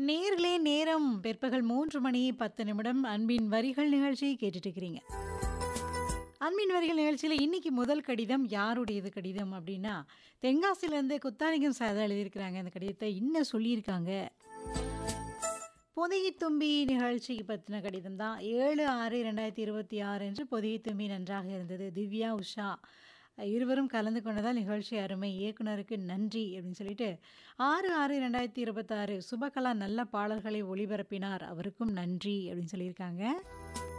நேர்களே நேரம் பிற்பகல் 3 மணி 10 நிமிடம் அன்பின் வரிகள் நிகழ்ச்சி கேட்டுட்டு இருக்கிறீங்க. அன்பின் வரிகள் நிகழ்ச்சியில இன்னைக்கு முதல் கடிதம் யாருடையது கடிதம் அப்படின்னா, தென்காசியிலேருந்து குத்தாலிங்கம் சார் தான் எழுதியிருக்கிறாங்க. இந்த கடிதத்த இன்னும் சொல்லியிருக்காங்க. பொதிகை தும்பி நிகழ்ச்சிக்கு பத்தின கடிதம் தான். 7/6/2026 அன்று பொதிகை தும்பி நன்றாக இருந்தது. திவ்யா, உஷா இருவரும் கலந்து கொண்டதால் நிகழ்ச்சி அருமை. இயக்குனருக்கு நன்றி அப்படின்னு சொல்லிட்டு 6/6/2026 சுபகலா நல்ல பாடல்களை ஒளிபரப்பினார். அவருக்கும் நன்றி அப்படின்னு சொல்லியிருக்காங்க.